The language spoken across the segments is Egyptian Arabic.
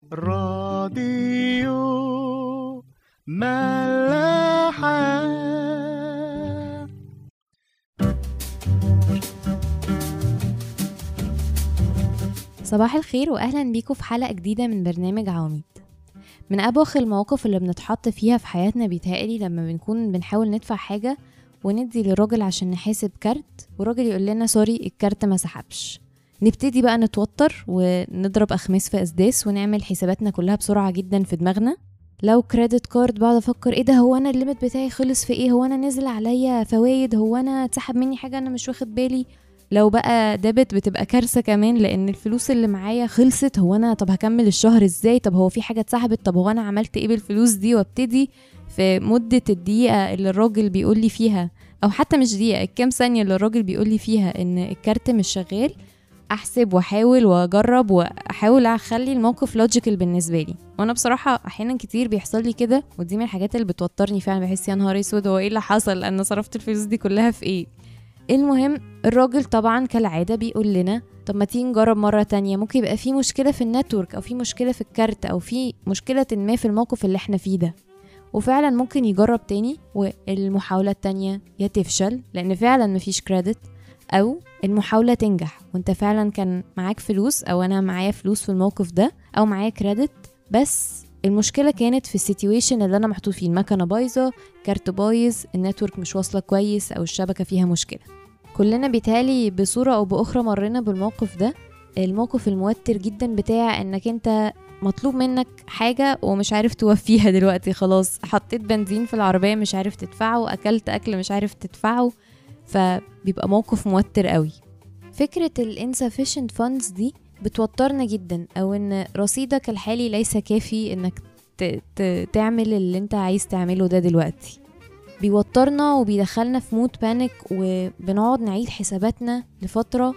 راديو ملاحة صباح الخير واهلا بيكم في حلقه جديده من برنامج عواميد من ابوخ المواقف اللي بنتحط فيها في حياتنا بيتهيألي لما بنكون بنحاول ندفع حاجه وندي للراجل عشان نحاسب كارت والراجل يقول لنا سوري الكارت ما سحبش نبتدي بقى نتوتر ونضرب اخماس في اسداس ونعمل حساباتنا كلها بسرعه جدا في دماغنا لو كريدت كارد بقعد افكر ايه ده هو انا الليمت بتاعي خلص في ايه هو انا نزل عليا فوايد هو انا اتسحب مني حاجه انا مش واخد بالي لو بقى ديبت بتبقى كارثه كمان لان الفلوس اللي معايا خلصت هو انا طب هكمل الشهر ازاي طب هو في حاجه اتسحبت طب هو انا عملت ايه بالفلوس دي وابتدي في مده الدقيقه اللي الراجل بيقول لي فيها او حتى مش دقيقه الكام ثانيه اللي الراجل بيقول لي فيها ان الكارت مش شغال احسب واحاول واجرب واحاول اخلي الموقف لوجيكال بالنسبه لي وانا بصراحه احيانا كتير بيحصل لي كده ودي من الحاجات اللي بتوترني فعلا بحس يا نهار اسود هو ايه اللي حصل انا صرفت الفلوس دي كلها في ايه المهم الراجل طبعا كالعاده بيقول لنا طب ما تيجي نجرب مره تانية ممكن يبقى في مشكله في النتورك او في مشكله في الكارت او في مشكله ما في الموقف اللي احنا فيه ده وفعلا ممكن يجرب تاني والمحاولة التانية يا تفشل لأن فعلا مفيش كريدت أو المحاولة تنجح وانت فعلا كان معاك فلوس أو أنا معايا فلوس في الموقف ده أو معايا كريدت بس المشكلة كانت في السيتويشن اللي أنا محطوط فيه المكنة بايظة كارت بايظ النتورك مش واصلة كويس أو الشبكة فيها مشكلة كلنا بيتهيألي بصورة أو بأخرى مرينا بالموقف ده الموقف الموتر جدا بتاع انك انت مطلوب منك حاجة ومش عارف توفيها دلوقتي خلاص حطيت بنزين في العربية مش عارف تدفعه وأكلت أكل مش عارف تدفعه فبيبقى موقف موتر قوي فكرة ال insufficient funds دي بتوترنا جدا أو إن رصيدك الحالي ليس كافي إنك ت- ت- تعمل اللي انت عايز تعمله ده دلوقتي بيوترنا وبيدخلنا في مود بانيك وبنقعد نعيد حساباتنا لفترة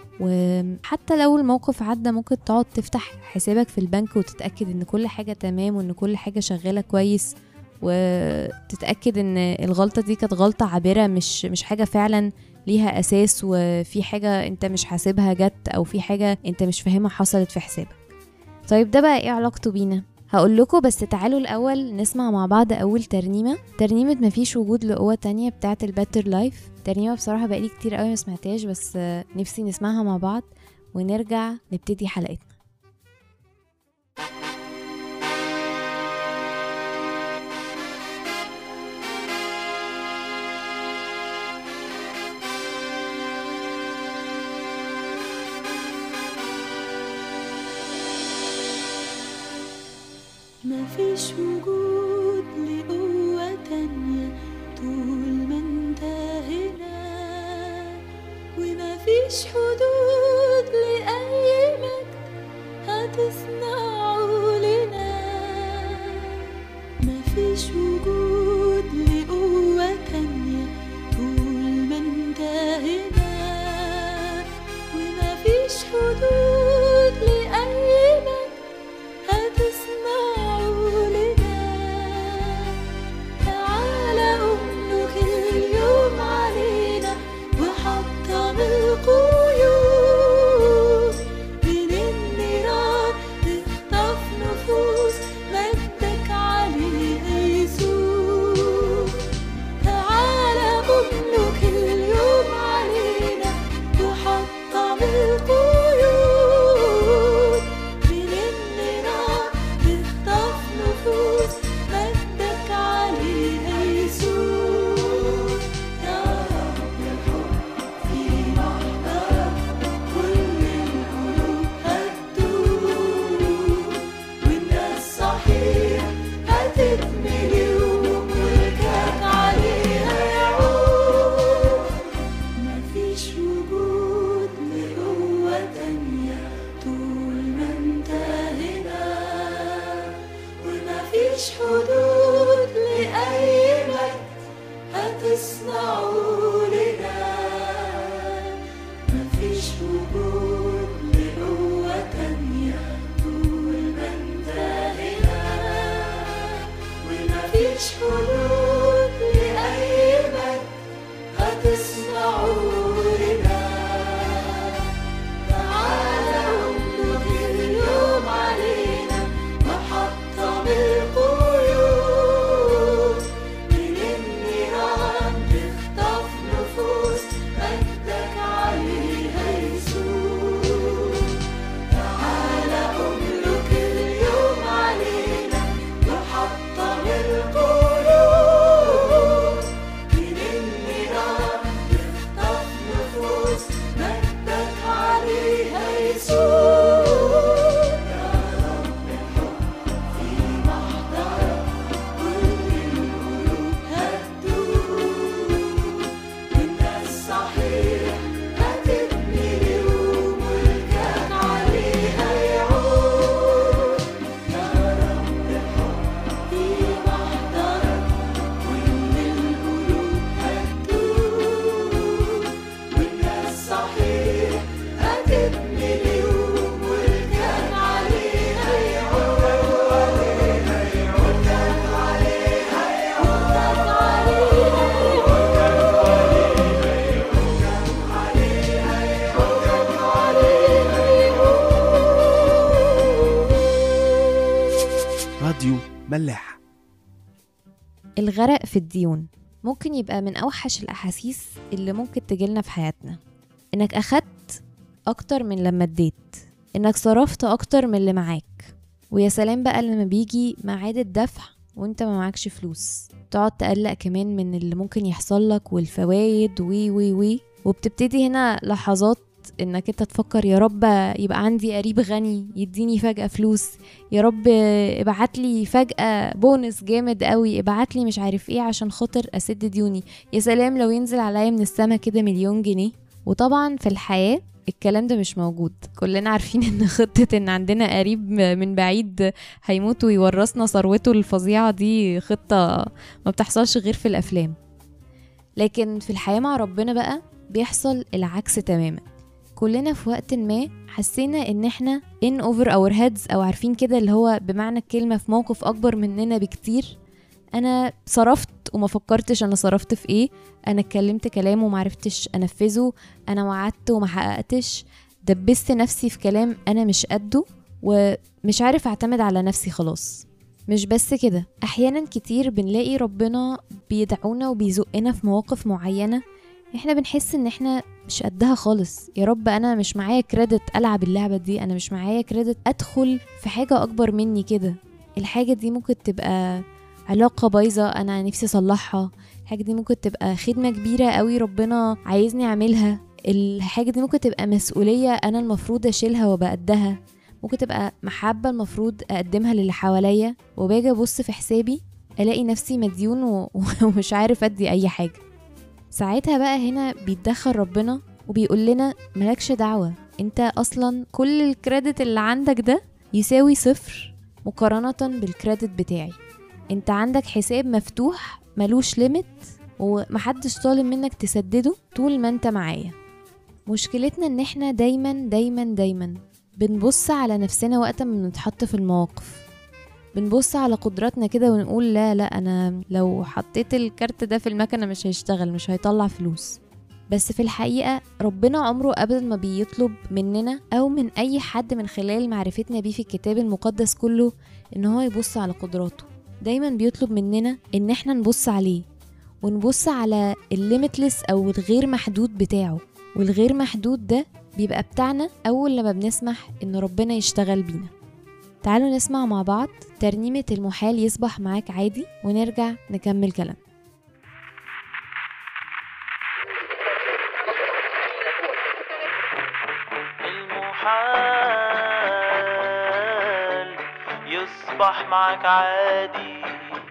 وحتى لو الموقف عدى ممكن تقعد تفتح حسابك في البنك وتتأكد ان كل حاجة تمام وان كل حاجة شغالة كويس وتتأكد ان الغلطة دي كانت غلطة عابرة مش مش حاجة فعلا ليها أساس وفي حاجة انت مش حاسبها جت أو في حاجة انت مش فاهمها حصلت في حسابك طيب ده بقى ايه علاقته بينا هقول لكم بس تعالوا الأول نسمع مع بعض أول ترنيمة ترنيمة مفيش وجود لقوة تانية بتاعة الباتر لايف ترنيمة بصراحة بقالي كتير قوي ما سمعتهاش بس آه، نفسي نسمعها مع بعض ونرجع نبتدي حلقتنا مفيش وجود لقوة تانية طول ما انت هنا ومفيش حدود لأي مجد هتصنعه لنا مفيش وجود لقوة تانية طول ما انت هنا ومفيش حدود لأي مجد هتصنعه لنا تعالى أملك اليوم علينا وحطم القيود من النيران تخطف نفوس مجدك عليها يسوع تعالى أملك اليوم علينا وحطم القيود من النيران تخطف نفوس مجدك عليها يسوع يا رب الحب في محضرك كل القلوب هتدوب والناس صحيح هتتملي وملكك عليها يعود مفيش وجود لقوة تانية طول ما انت هنا ومفيش حدود لأي مجد هتصنعه لنا مفيش وجود لقوة تانية طول ما انت هنا ومفيش حدود لأي مجد هتصنعه لنا تعالى املك اليوم علينا القيود من النيران تخطف نفوس مجدك عليها يسوع تعالى املك اليوم علينا تحطم القلوب من النيران تخطف نفوس مجدك عليها يسوع يا رب حط في محضرك كل القلوب هتدوب والناس صحيح هتبني وملكك عليها يعود يا رب حط في محضرك كل القلوب هتدوب والناس صحيح هتبني وملكك عليها يعود ملكك عليها يعود راديو ملاح الغرق في الديون ممكن يبقى من أوحش الأحاسيس اللي ممكن تجيلنا في حياتنا إنك أخدت أكتر من لما اديت إنك صرفت أكتر من اللي معاك ويا سلام بقى لما بيجي ميعاد الدفع وانت ما معكش فلوس تقعد تقلق كمان من اللي ممكن يحصل لك والفوايد وي وي وي وبتبتدي هنا لحظات انك انت تفكر يا رب يبقى عندي قريب غني يديني فجأة فلوس يا رب ابعت لي فجأة بونس جامد قوي ابعت لي مش عارف ايه عشان خاطر اسد ديوني يا سلام لو ينزل عليا من السما كده مليون جنيه وطبعا في الحياة الكلام ده مش موجود كلنا عارفين ان خطة ان عندنا قريب من بعيد هيموت ويورثنا ثروته الفظيعة دي خطة ما بتحصلش غير في الافلام لكن في الحياة مع ربنا بقى بيحصل العكس تماما كلنا في وقت ما حسينا ان احنا in over our heads او عارفين كده اللي هو بمعنى الكلمة في موقف اكبر مننا بكتير انا صرفت وما فكرتش انا صرفت في ايه انا اتكلمت كلام ومعرفتش انفذه انا وعدت وما حققتش دبست نفسي في كلام انا مش قده ومش عارف اعتمد على نفسي خلاص مش بس كده احيانا كتير بنلاقي ربنا بيدعونا وبيزقنا في مواقف معينة احنا بنحس ان احنا مش قدها خالص يا رب انا مش معايا كريدت العب اللعبة دي انا مش معايا كريدت ادخل في حاجة اكبر مني كده الحاجة دي ممكن تبقى علاقة بايظة انا نفسي اصلحها الحاجة دي ممكن تبقى خدمة كبيرة قوي ربنا عايزني اعملها الحاجة دي ممكن تبقى مسؤولية انا المفروض اشيلها وابقى قدها ممكن تبقى محبة المفروض اقدمها للي حواليا وباجي ابص في حسابي الاقي نفسي مديون و- ومش عارف ادي اي حاجة ساعتها بقى هنا بيتدخل ربنا وبيقول لنا ملكش دعوة انت اصلا كل الكريدت اللي عندك ده يساوي صفر مقارنة بالكريدت بتاعي انت عندك حساب مفتوح ملوش ليميت ومحدش طالب منك تسدده طول ما انت معايا مشكلتنا ان احنا دايما دايما دايما بنبص على نفسنا وقت ما بنتحط في المواقف بنبص على قدراتنا كده ونقول لا لا انا لو حطيت الكارت ده في المكنه مش هيشتغل مش هيطلع فلوس بس في الحقيقة ربنا عمره أبدا ما بيطلب مننا أو من أي حد من خلال معرفتنا بيه في الكتاب المقدس كله إن هو يبص على قدراته دايما بيطلب مننا إن احنا نبص عليه ونبص على الليميتلس أو الغير محدود بتاعه والغير محدود ده بيبقى بتاعنا أول لما بنسمح إن ربنا يشتغل بينا تعالوا نسمع مع بعض ترنيمة المحال يصبح معاك عادي ونرجع نكمل كلام المحال يصبح معك عادي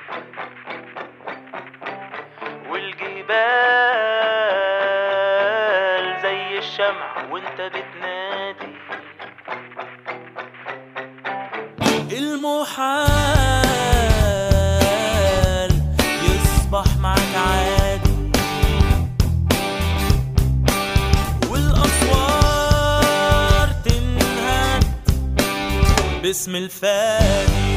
والجبال زي الشمع وانت بتنادي المحال يصبح معك عادي والأسوار تنهد باسم الفادي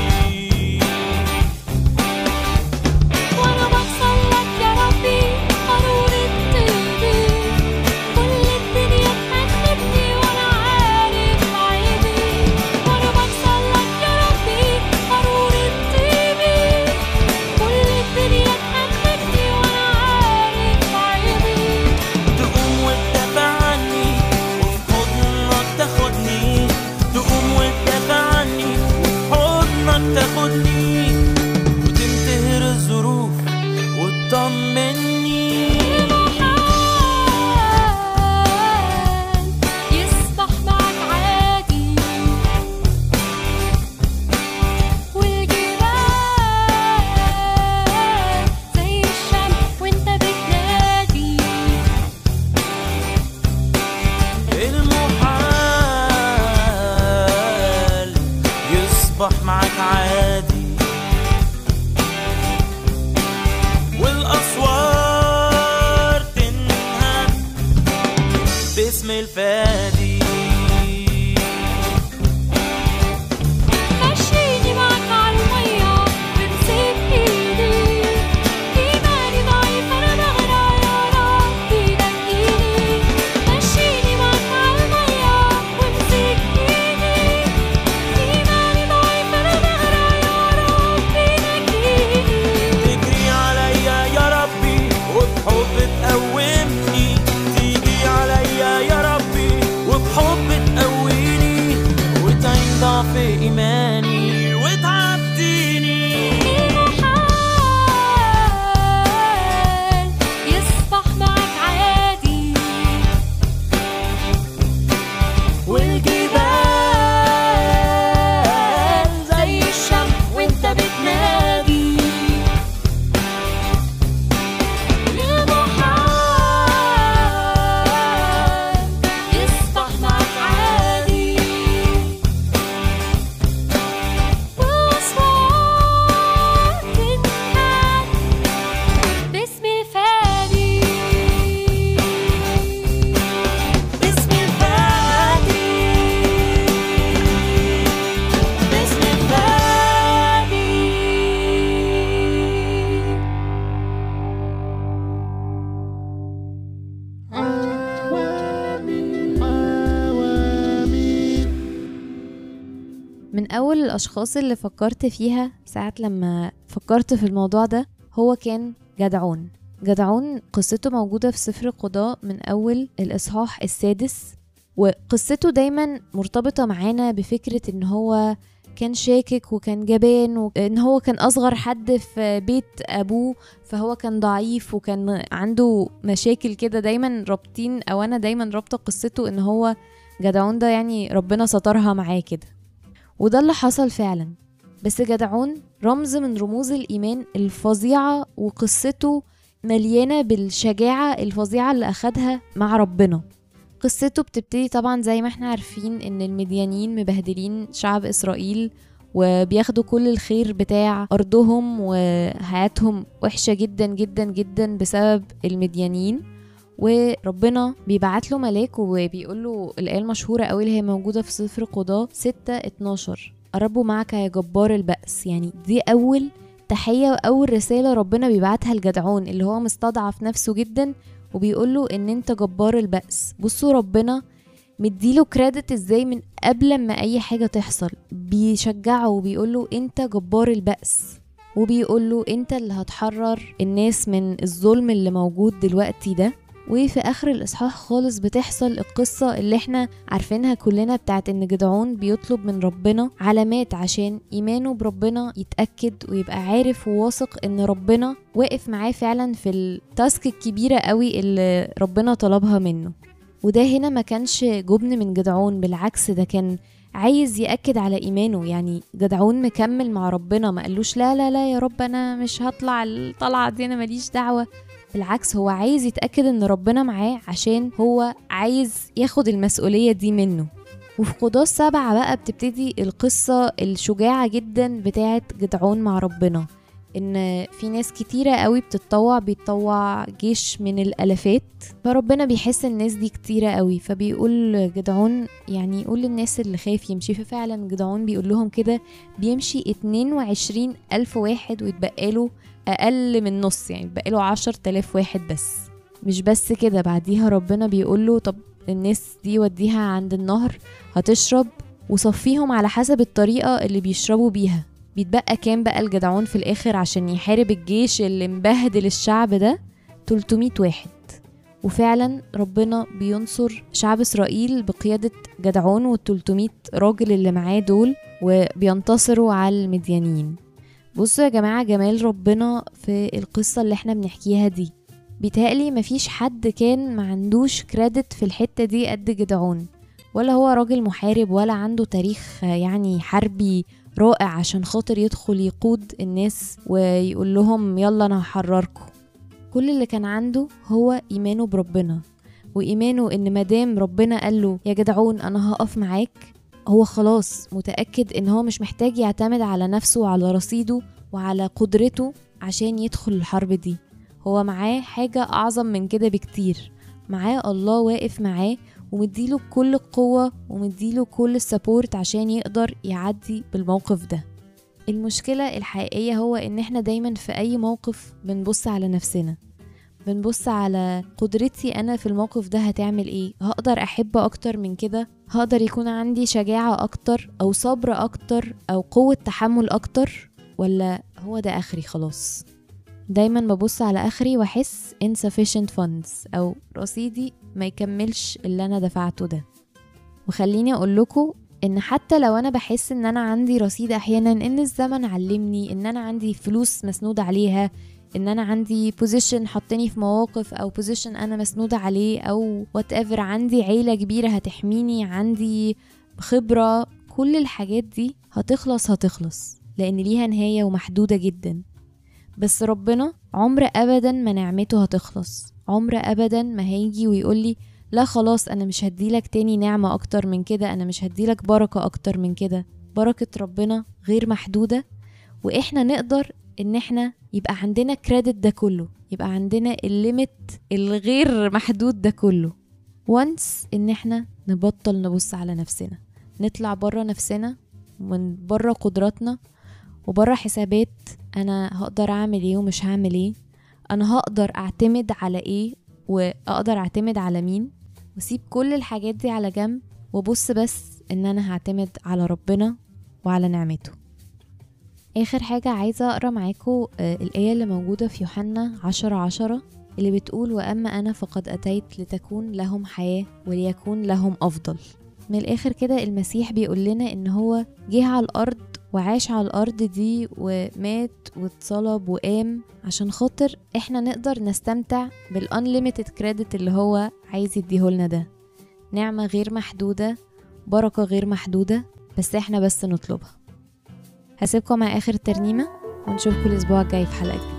وانا بوصل لك يا ربي قارورة طيبي كل الدنيا تحبني وانا عارف عيبي وانا بوصل لك يا ربي قارورة معاك عادي والأسوار تنهد باسم الفادي مشيني معاك عالمية وامسك ايدي ايماني ضعيف انا بغرق يا ربي نجيني مشيني معاك عالمية وامسك ايدي ايماني ضعيف انا بغرق يا ربي نجيني تجري عليا يا ربي وبحب تقومني تيجي عليا يا ربي وبحب تقويني وتعين ضعف إيماني وتعديني المحال يصبح معك عادي والجبال زي الشمس وانت بتنادي المحال يصبح معك عادي وأصوات تنهد باسم الفادي باسم الفادي باسم الفادي من أول الأشخاص اللي فكرت فيها ساعة لما فكرت في الموضوع ده هو كان جدعون جدعون قصته موجودة في سفر القضاء من أول الإصحاح السادس وقصته دايما مرتبطة معانا بفكرة إن هو كان شاكك وكان جبان وإن هو كان أصغر حد في بيت أبوه فهو كان ضعيف وكان عنده مشاكل كده دايما رابطين أو أنا دايما رابطة قصته إن هو جدعون ده يعني ربنا سترها معاه كده وده اللي حصل فعلا بس جدعون رمز من رموز الإيمان الفظيعة وقصته مليانة بالشجاعة الفظيعة اللي أخدها مع ربنا قصته بتبتدي طبعا زي ما احنا عارفين ان المديانين مبهدلين شعب إسرائيل وبياخدوا كل الخير بتاع أرضهم وحياتهم وحشة جدا جدا جدا بسبب المديانين وربنا بيبعت له ملاك وبيقول له الآية المشهورة قوي اللي هي موجودة في سفر قضاء 6 12 الرب معك يا جبار البأس يعني دي أول تحية وأول رسالة ربنا بيبعتها لجدعون اللي هو مستضعف نفسه جدا وبيقول له إن أنت جبار البأس بصوا ربنا مديله كريدت ازاي من قبل ما اي حاجة تحصل بيشجعه وبيقول له انت جبار البأس وبيقول له انت اللي هتحرر الناس من الظلم اللي موجود دلوقتي ده وفي اخر الاصحاح خالص بتحصل القصة اللي احنا عارفينها كلنا بتاعت ان جدعون بيطلب من ربنا علامات عشان ايمانه بربنا يتأكد ويبقى عارف وواثق ان ربنا واقف معاه فعلا في التاسك الكبيرة قوي اللي ربنا طلبها منه وده هنا ما كانش جبن من جدعون بالعكس ده كان عايز يأكد على إيمانه يعني جدعون مكمل مع ربنا ما قالوش لا لا لا يا رب أنا مش هطلع الطلعة دي أنا ماليش دعوة بالعكس هو عايز يتأكد إن ربنا معاه عشان هو عايز ياخد المسؤولية دي منه وفي قضاة سبعة بقى بتبتدي القصة الشجاعة جدا بتاعت جدعون مع ربنا ان في ناس كتيرة قوي بتتطوع بيتطوع جيش من الالافات فربنا بيحس الناس دي كتيرة قوي فبيقول جدعون يعني يقول للناس اللي خايف يمشي ففعلا جدعون بيقول لهم كده بيمشي 22 ألف واحد ويتبقاله أقل من نص يعني يتبقاله 10 واحد بس مش بس كده بعديها ربنا بيقول له طب الناس دي وديها عند النهر هتشرب وصفيهم على حسب الطريقة اللي بيشربوا بيها بيتبقى كام بقى الجدعون في الآخر عشان يحارب الجيش اللي مبهدل الشعب ده 300 واحد وفعلا ربنا بينصر شعب إسرائيل بقيادة جدعون وال 300 راجل اللي معاه دول وبينتصروا على المديانين بصوا يا جماعة جمال ربنا في القصة اللي احنا بنحكيها دي بيتهيألي مفيش حد كان ما عندوش كريدت في الحتة دي قد جدعون ولا هو راجل محارب ولا عنده تاريخ يعني حربي رائع عشان خاطر يدخل يقود الناس ويقول لهم يلا انا هحرركم كل اللي كان عنده هو ايمانه بربنا وايمانه ان مادام ربنا قال له يا جدعون انا هقف معاك هو خلاص متأكد ان هو مش محتاج يعتمد على نفسه وعلى رصيده وعلى قدرته عشان يدخل الحرب دي هو معاه حاجة أعظم من كده بكتير معاه الله واقف معاه ومديله كل القوة ومديله كل السبورت عشان يقدر يعدي بالموقف ده المشكلة الحقيقية هو ان احنا دايما في اي موقف بنبص على نفسنا بنبص على قدرتي انا في الموقف ده هتعمل ايه هقدر احب اكتر من كده هقدر يكون عندي شجاعة اكتر او صبر اكتر او قوة تحمل اكتر ولا هو ده اخري خلاص دايما ببص على اخري واحس insufficient funds او رصيدي ما يكملش اللي انا دفعته ده وخليني اقول لكم ان حتى لو انا بحس ان انا عندي رصيد احيانا ان الزمن علمني ان انا عندي فلوس مسنود عليها ان انا عندي بوزيشن حطني في مواقف او بوزيشن انا مسنودة عليه او وات ايفر عندي عيلة كبيرة هتحميني عندي خبرة كل الحاجات دي هتخلص هتخلص لان ليها نهاية ومحدودة جدا بس ربنا عمر ابدا ما نعمته هتخلص عمر ابدا ما هيجي ويقولي لا خلاص انا مش هديلك تاني نعمة اكتر من كده انا مش هديلك بركة اكتر من كده بركة ربنا غير محدودة واحنا نقدر ان احنا يبقى عندنا كريدت ده كله يبقى عندنا الليمت الغير محدود ده كله وانس ان احنا نبطل نبص على نفسنا نطلع بره نفسنا من بره قدراتنا وبره حسابات انا هقدر اعمل ايه ومش هعمل ايه انا هقدر اعتمد على ايه واقدر اعتمد على مين واسيب كل الحاجات دي على جنب وابص بس ان انا هعتمد على ربنا وعلى نعمته اخر حاجة عايزة اقرا معاكم الايه اللي موجودة في يوحنا عشرة عشرة اللي بتقول واما انا فقد اتيت لتكون لهم حياة وليكون لهم افضل من الاخر كده المسيح بيقول لنا ان هو جه على الارض وعاش على الارض دي ومات واتصلب وقام عشان خاطر احنا نقدر نستمتع بالانليميتد كريدت اللي هو عايز يديهولنا ده نعمة غير محدودة بركة غير محدودة بس احنا بس نطلبها هسيبكم مع اخر ترنيمة ونشوفكم الاسبوع الجاي في حلقة جديدة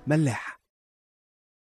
ملاح